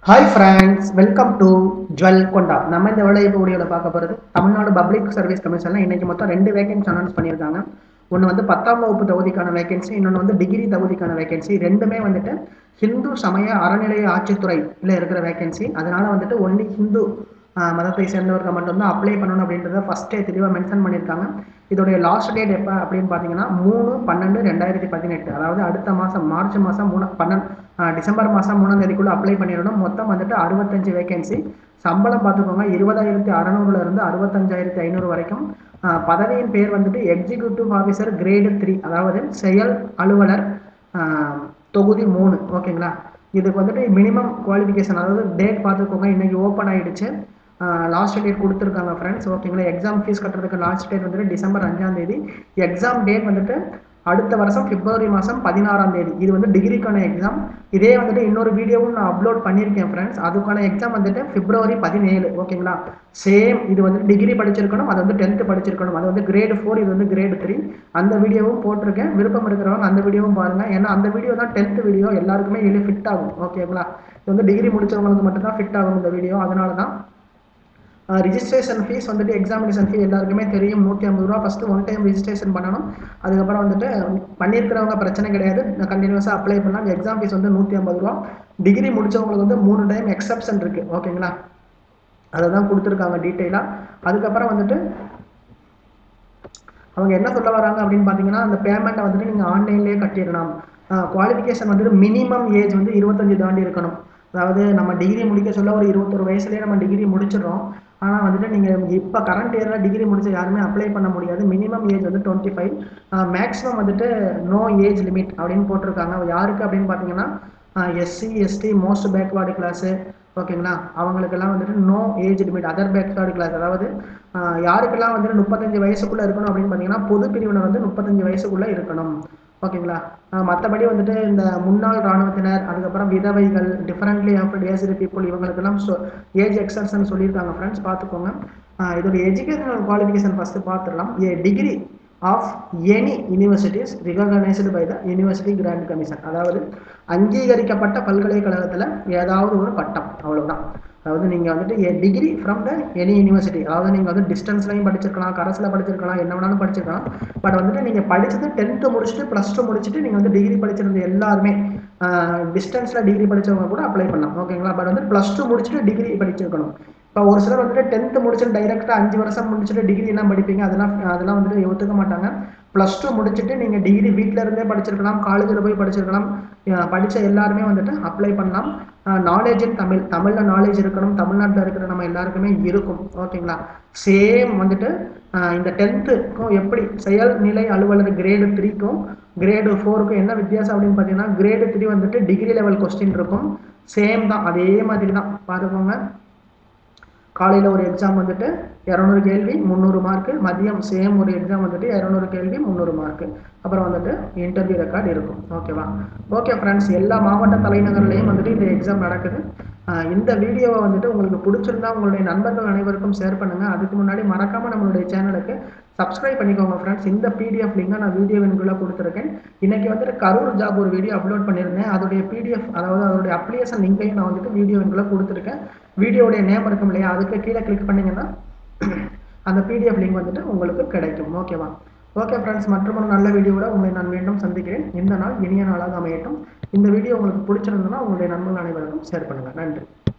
hi friends welcome to ஜுவல் கொண்டா நம்ம இந்த வேலைவாய்ப்பு வீடியோவில் பார்க்க போகிறது தமிழ்நாடு பப்ளிக் சர்வீஸ் கமிஷனில் இன்னைக்கு மொத்தம் ரெண்டு வேகன்சி அனௌன்ஸ் பண்ணியிருக்காங்க ஒன்று வந்து பத்தாம் வகுப்பு தகுதிக்கான வேகன்சி இன்னொன்று வந்து டிகிரி தகுதிக்கான வேகன்சி ரெண்டுமே வந்துட்டு ஹிந்து சமய அறநிலைய ஆட்சித்துறையில் இருக்கிற வேகன்சி அதனால வந்துட்டு ஒன்லி ஹிந்து ஆஹ், மதத்தை சேர்ந்தவர்கள் மட்டும்தான் அப்ளை பண்ணணும் அப்படின்றத ஃபஸ்ட்டே தெளிவாக மென்ஷன் பண்ணியிருக்காங்க இதோடைய லாஸ்ட் டேட் எப்போ அப்படின்னு பார்த்தீங்கன்னா மூணு பன்னெண்டு ரெண்டாயிரத்தி பதினெட்டு அதாவது அடுத்த மாதம் மார்ச் மாதம் மூணு பன்னெண்டு டிசம்பர் மாதம் மூணாம் தேதிக்குள்ளே அப்ளை பண்ணிடணும் மொத்தம் வந்துட்டு அறுபத்தஞ்சு வேகன்சி சம்பளம் பார்த்துக்கோங்க இருபதாயிரத்தி அறநூறுல இருந்து அறுபத்தஞ்சாயிரத்தி ஐநூறு வரைக்கும் ஆஹ், பதவியின் பேர் வந்துட்டு எக்ஸிக்யூட்டிவ் ஆஃபீஸர் கிரேடு த்ரீ அதாவது செயல் அலுவலர் ஆஹ், தொகுதி மூணு ஓகேங்களா இதுக்கு வந்துட்டு மினிமம் குவாலிஃபிகேஷன் அதாவது டேட் பார்த்துக்கோங்க இன்னைக்கு ஓப்பன் ஆயிடுச்சு லாஸ்ட் டேட் கொடுத்துருக்காங்க ஃப்ரெண்ட்ஸ் ஓகேங்களா எக்ஸாம் ஃபீஸ் கட்டுறதுக்கு லாஸ்ட் டேட் வந்துட்டு டிசம்பர் அஞ்சாம் தேதி எக்ஸாம் டேட் வந்துட்டு அடுத்த வருஷம் பிப்ரவரி மாதம் பதினாறாம் தேதி இது வந்து டிகிரிக்கான எக்ஸாம் இதே வந்துட்டு இன்னொரு வீடியோவும் நான் அப்லோட் பண்ணியிருக்கேன் ஃப்ரெண்ட்ஸ் அதுக்கான எக்ஸாம் வந்துட்டு பிப்ரவரி பதினேழு ஓகேங்களா சேம் இது வந்து டிகிரி படிச்சிருக்கணும் அது வந்து டென்த்து படிச்சிருக்கணும் அது வந்து கிரேடு ஃபோர் இது வந்து கிரேடு த்ரீ அந்த வீடியோவும் போட்டிருக்கேன் விருப்பம் இருக்கிறவங்க அந்த வீடியோவும் பாருங்க ஏன்னா அந்த வீடியோ தான் டென்த் வீடியோ எல்லாருக்குமே எளிய ஃபிட் ஆகும் ஓகேங்களா இது வந்து டிகிரி முடிச்சவங்களுக்கு மட்டும்தான் ஃபிட் ஆகும் இந்த வீடியோ அதனால தான் ரிஜிஸ்ட்ரேஷன் ஃபீஸ் வந்துட்டு எக்ஸாமினேஷன் ஃபீ எல்லாருக்குமே தெரியும் நூற்றி ஐம்பது ரூபா ஃபஸ்ட்டு ஒன் டைம் ரிஜிஸ்ட்ரேஷன் பண்ணணும் அதுக்கப்புறம் வந்துட்டு பண்ணியிருக்கிறவங்க பிரச்சனை கிடையாது கண்டினியூஸாக அப்ளை பண்ணலாம் எக்ஸாம் ஃபீஸ் வந்து நூற்றி ஐம்பது ரூபா டிகிரி முடிச்சவங்களுக்கு வந்து மூணு டைம் எக்ஸப்ஷன் இருக்குது ஓகேங்களா அதை தான் கொடுத்துருக்காங்க டீட்டெயிலாக அதுக்கப்புறம் வந்துட்டு அவங்க என்ன சொல்ல வராங்க அப்படின்னு பார்த்தீங்கன்னா அந்த பேமெண்ட்டை வந்துட்டு நீங்கள் ஆன்லைன்லேயே கட்டிடலாம் குவாலிஃபிகேஷன் வந்துட்டு மினிமம் ஏஜ் வந்து இருபத்தஞ்சு தாண்டி இருக்கணும் அதாவது நம்ம டிகிரி முடிக்க சொல்ல ஒரு இருபத்தொரு வயசுலேயே நம்ம டிகிரி முடிச்சிடுறோம் ஆனால் வந்துட்டு நீங்கள் இப்போ கரண்ட் இயரில் டிகிரி முடிச்ச யாருமே அப்ளை பண்ண முடியாது மினிமம் ஏஜ் வந்து டுவெண்ட்டி ஃபைவ் மேக்ஸிமம் வந்துட்டு நோ ஏஜ் லிமிட் அப்படின்னு போட்டிருக்காங்க யாருக்கு அப்படின்னு பார்த்தீங்கன்னா SC ST most backward class ஓகேங்களா அவங்களுக்கெல்லாம் வந்துட்டு no age limit other backward class அதாவது ஆஹ் யாருக்கெல்லாம் வந்துட்டு முப்பத்தஞ்சு வயசுக்குள்ளே இருக்கணும் அப்படின்னு பார்த்தீங்கன்னா பொது பிரிவினர் வந்து முப்பத்தஞ்சு வயசுக்குள்ளே இருக்கணும் ஓகேங்களா மற்றபடி வந்துட்டு இந்த முன்னாள் இராணுவத்தினர் அதுக்கப்புறம் விதவைகள் டிஃபரெண்ட்லி ஆஃப்டர் ஏஜ்டு பீப்புள் இவங்களுக்கெல்லாம் ஏஜ் எக்ஸப்ஷன் சொல்லியிருக்காங்க ஃப்ரெண்ட்ஸ் பார்த்துக்கோங்க ஆஹ் இதோட எஜுகேஷனல் குவாலிஃபிகேஷன் ஃபஸ்ட்டு பார்த்துடலாம் a degree of any universities recognised by the University Grant Commission அதாவது அங்கீகரிக்கப்பட்ட பல்கலைக்கழகத்தில் ஏதாவது ஒரு பட்டம் அவ்வளவுதான் அதாவது நீங்கள் வந்துட்டு a degree from the any university அதாவது நீங்கள் வந்து டிஸ்டன்ஸ்லையும் படிச்சிருக்கலாம் கரஸில் படிச்சிருக்கலாம் என்ன வேணாலும் படிச்சிருக்கலாம் பட் வந்துட்டு நீங்கள் படிச்சது டென்த்து முடிச்சுட்டு ப்ளஸ் டூ முடிச்சுட்டு நீங்கள் வந்து டிகிரி படிச்சிருந்த எல்லாருமே டிஸ்டன்ஸில் டிகிரி படிச்சவங்க கூட அப்ளை பண்ணலாம் ஓகேங்களா பட் வந்து ப்ளஸ் டூ முடிச்சுட்டு டிகிரி படிச்சிருக்கணும் இப்போ ஒரு சிலர் வந்துட்டு டென்த்து முடிச்சுட்டு டைரெக்டாக அஞ்சு வருஷம் முடிச்சுட்டு டிகிரி எல்லாம் படிப்பீங்க அதெல்லாம் அதெல்லாம் வந்துட்டு ஒத்துக்க மாட்டாங்க ப்ளஸ் டூ முடிச்சுட்டு நீங்கள் டிகிரி வீட்டில் இருந்தே படிச்சிருக்கலாம் காலேஜில் போய் படிச்சிருக்கலாம் அஹ் படிச்ச எல்லாருமே வந்துட்டு அப்ளை பண்ணலாம் நாலேஜ் இன் தமிழ் தமிழில் நாலேஜ் இருக்கணும் தமிழ்நாட்டில் இருக்கிற நம்ம எல்லாருக்குமே இருக்கும் ஓகேங்களா சேம் வந்துட்டு அஹ் இந்த டென்த்துக்கும் எப்படி செயல்நிலை அலுவலர் கிரேடு த்ரீக்கும் கிரேடு ஃபோருக்கும் என்ன வித்தியாசம் அப்படின்னு பார்த்தீங்கன்னா கிரேடு த்ரீ வந்துட்டு டிகிரி லெவல் கொஸ்டின் இருக்கும் சேம் தான் அதே மாதிரி தான் பார்த்துக்கோங்க காலையில் ஒரு எக்ஸாம் வந்துட்டு இரநூறு கேள்வி முந்நூறு மார்க்கு மதியம் சேம் ஒரு எக்ஸாம் வந்துட்டு இரநூறு கேள்வி முந்நூறு மார்க்கு அப்புறம் வந்துட்டு இன்டர்வியூ ரெக்கார்டு இருக்கும் ஓகேவா ஓகே ஃப்ரெண்ட்ஸ் எல்லா மாவட்ட தலைநகர்லையும் வந்துட்டு இந்த எக்ஸாம் நடக்குது ஆஹ் இந்த வீடியோவை வந்துட்டு உங்களுக்கு பிடிச்சிருந்தா உங்களுடைய நண்பர்கள் அனைவருக்கும் ஷேர் பண்ணுங்க அதுக்கு முன்னாடி மறக்காம நம்மளுடைய சேனலுக்கு சப்ஸ்கிரைப் பண்ணிக்கோங்க ஃப்ரெண்ட்ஸ் இந்த பிடிஎஃப் லிங்கை நான் வீடியோவின்குள்ளே கொடுத்துருக்கேன் இன்னைக்கு வந்துட்டு கரூர் ஜாப் ஒரு வீடியோ அப்லோட் பண்ணியிருந்தேன் அதோடைய பிடிஎஃப் அதாவது அதோடைய அப்ளிகேஷன் லிங்கையும் நான் வந்துட்டு வீடியோவின்குள்ளே கொடுத்துருக்கேன் வீடியோடைய நேம் இருக்கும் இல்லையா அதுக்கு கீழே கிளிக் பண்ணீங்கன்னா அந்த பிடிஎஃப் லிங்க் வந்துட்டு உங்களுக்கு கிடைக்கும் ஓகேவா ஓகே ஃப்ரெண்ட்ஸ் மற்றும் ஒரு நல்ல வீடியோவோட உங்களை நான் மீண்டும் சந்திக்கிறேன் இந்த நாள் இனிய நாளாக அமையட்டும் இந்த வீடியோ உங்களுக்கு பிடிச்சிருந்ததுன்னா உங்களுடைய நண்பர்கள் அனைவருக்கும் ஷேர் பண்ணுங்கள் நன்றி